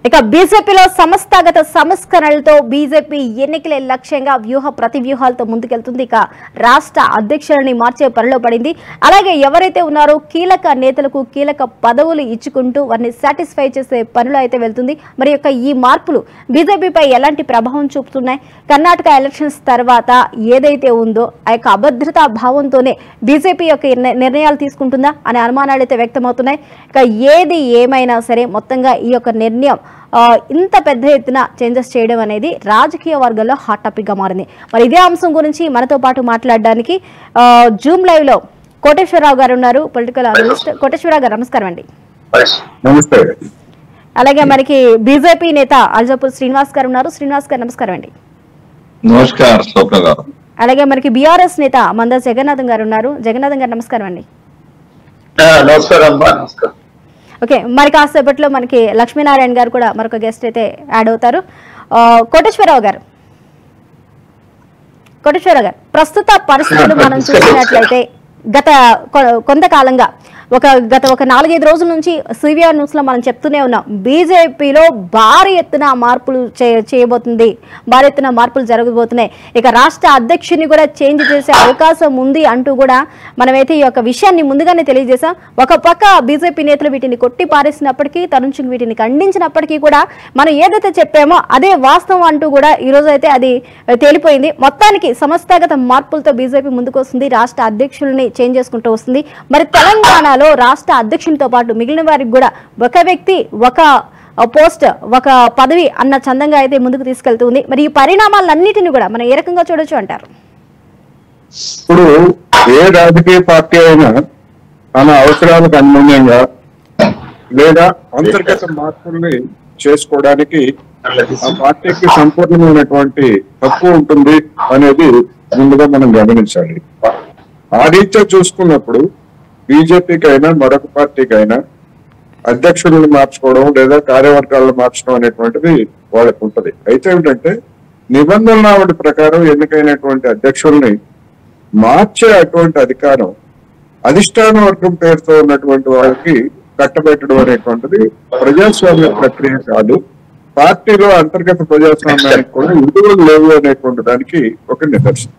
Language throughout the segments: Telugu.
ఇక బీజేపీలో సంస్థాగత సంస్కరణలతో బీజేపీ ఎన్నికలే లక్ష్యంగా వ్యూహ ప్రతి వ్యూహాలతో ముందుకెళ్తుంది ఇక రాష్ట్ర అధ్యక్షులని మార్చే పనిలో పడింది అలాగే ఎవరైతే ఉన్నారో కీలక నేతలకు కీలక పదవులు ఇచ్చుకుంటూ వారిని సాటిస్ఫై చేసే పనిలో అయితే వెళ్తుంది మరి యొక్క ఈ మార్పులు బీజేపీపై ఎలాంటి ప్రభావం చూపుతున్నాయి కర్ణాటక ఎలక్షన్స్ తర్వాత ఏదైతే ఉందో ఆ యొక్క అభద్రతా భావంతోనే బీజేపీ యొక్క నిర్ణ- నిర్ణయాలు తీసుకుంటుందా అనే అనుమానాలు అయితే వ్యక్తమవుతున్నాయి ఇక ఏది ఏమైనా సరే మొత్తంగా ఈ యొక్క నిర్ణయం ఆ, ఇంత పెద్ద ఎత్తున చేంజెస్ చేయడం అనేది రాజకీయ వర్గాల్లో హాట్ టాపిక్ గా మారింది మరి ఇదే అంశం గురించి మనతో పాటు మాట్లాడడానికి ఆ, జూమ్ లైవ్ లో కోటేశ్వరరావు గారు ఉన్నారు పొలిటికల్ అనలిస్ట్ కోటేశ్వరరావు గారు నమస్కారం అండి నమస్తే అలాగే మనకి బీజేపీ నేత అల్జాపూర్ శ్రీనివాస్ గారు ఉన్నారు శ్రీనివాస్ గారు నమస్కారం అండి నమస్కార్ స్వప్న గారు అలాగే మనకి బీఆర్ఎస్ నేత మంద జగన్నాథం గారు ఉన్నారు జగన్నాథం గారు నమస్కారం అండి నమస్కారం అమ్మా నమస్కారం ఓకే మరి కాసేపట్లో మనకి లక్ష్మీనారాయణ గారు కూడా మరొక గెస్ట్ అయితే యాడ్ అవుతారు ఆ, కోటేశ్వరరావు గారు కోటేశ్వరరావు గారు ప్రస్తుత పరిస్థితులు మనం చూసినట్లయితే గత కొ- కొంతకాలంగా ఒక గత ఒక నాలుగైదు రోజుల నుంచి సివిఆర్ న్యూస్ లో మనం చెప్తూనే ఉన్నాం బీజేపీలో భారీ ఎత్తున మార్పులు చే- చేయబోతుంది భారీ ఎత్తున మార్పులు జరగబోతున్నాయి ఇక రాష్ట్ర అధ్యక్షుని కూడా చేంజ్ చేసే అవకాశం ఉంది అంటూ కూడా మనమైతే ఈ యొక్క విషయాన్ని ముందుగానే తెలియజేశాం ఒక పక్క బీజేపీ నేతలు వీటిని కొట్టి పారేసినప్పటికీ తరుణ్ సింగ్ వీటిని ఖండించినప్పటికీ కూడా మనం ఏదైతే చెప్పామో అదే వాస్తవం అంటూ కూడా ఈ రోజు అయితే అది తేలిపోయింది మొత్తానికి సంస్థాగత మార్పులతో బీజేపీ ముందుకు వస్తుంది రాష్ట్ర అధ్యక్షుల్ని చేంజ్ చేసుకుంటూ వస్తుంది మరి తెలంగాణలో రాష్ట్ర అధ్యక్షునితో పాటు మిగిలిన వారికి కూడా ఒక వ్యక్తి ఒక పోస్ట్ ఒక పదవి అన్న చందంగా అయితే ముందుకు తీసుకెళ్తుంది మరి ఈ పరిణామాలన్నిటిని కూడా మనం ఏ రకంగా చూడొచ్చు అంటారు ఇప్పుడు ఏ రాజకీయ పార్టీ అయినా తన అవసరాలకు అనుగుణంగా లేదా అంతర్గత మార్పుల్ని చేసుకోవడానికి ఆ పార్టీకి సంపూర్ణమైనటువంటి హక్కు ఉంటుంది అనేది ముందుగా మనం గమనించాలి ఆ రీత్యా చూసుకున్నప్పుడు బీజేపీకి అయినా మరొక పార్టీకి అయినా అధ్యక్షులను మార్చుకోవడం లేదా కార్యవర్గాలను మార్చడం అనేటువంటిది వాళ్ళకు ఉంటది అయితే ఏమిటంటే నిబంధనల ప్రకారం ఎన్నికైనటువంటి అధ్యక్షుల్ని మార్చే అటువంటి అధికారం అధిష్టాన వర్గం పేరుతో ఉన్నటువంటి వాళ్ళకి కట్టబెట్టడం అనేటువంటిది ప్రజాస్వామ్య ప్రక్రియ కాదు పార్టీలో అంతర్గత ప్రజాస్వామ్యానికి కూడా విలువలు లేవు అనేటువంటి దానికి ఒక నిదర్శనం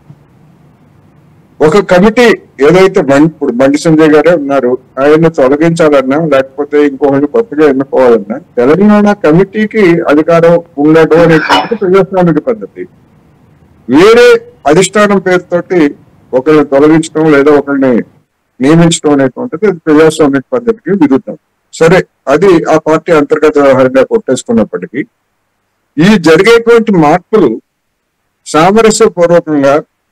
ఒక కమిటీ ఏదైతే బండి ఇప్పుడు బండి సంజయ్ గారే ఉన్నారు ఆయన తొలగించాలన్నా లేకపోతే ఇంకొకటి కొత్తగా ఎన్నుకోవాలన్నా తెలంగాణ కమిటీకి అధికారం ఉండడం అనేటువంటిది ప్రజాస్వామిక పద్ధతి వేరే అధిష్టానం పేరుతోటి ఒకరిని తొలగించడం లేదా ఒకరిని నియమించడం అనేటువంటిది అది ప్రజాస్వామిక పద్ధతికి విరుద్ధం సరే అది ఆ పార్టీ అంతర్గత వ్యవహారంగా కొట్టేసుకున్నప్పటికీ ఈ జరిగేటువంటి మార్పులు సామరస్యపూర్వకంగా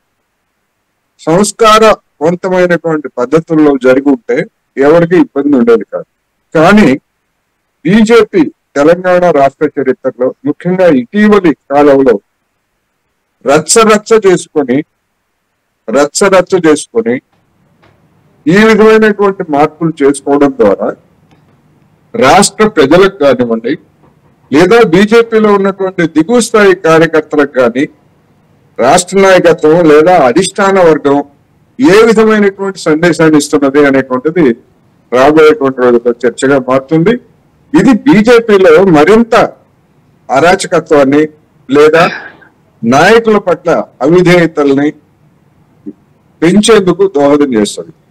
సంస్కారవంతమైనటువంటి పద్ధతుల్లో జరిగి ఉంటే ఎవరికి ఇబ్బంది ఉండేది కాదు కానీ బీజేపీ తెలంగాణ రాష్ట్ర చరిత్రలో ముఖ్యంగా ఇటీవలి కాలంలో రచ్చ రచ్చ చేసుకొని రచ్చ రచ్చ చేసుకొని ఈ విధమైనటువంటి మార్పులు చేసుకోవడం ద్వారా రాష్ట్ర ప్రజలకు కానివ్వండి లేదా బీజేపీలో ఉన్నటువంటి దిగువ స్థాయి కార్యకర్తలకు కానీ రాష్ట్ర నాయకత్వం లేదా అధిష్టాన వర్గం ఏ విధమైనటువంటి సందేశాన్ని ఇస్తున్నది అనేటువంటిది రాబోయేటువంటి రోజుల్లో చర్చగా మారుతుంది ఇది బీజేపీలో మరింత అరాచకత్వాన్ని లేదా నాయకుల పట్ల అవిధేయతల్ని పెంచేందుకు దోహదం చేస్తుంది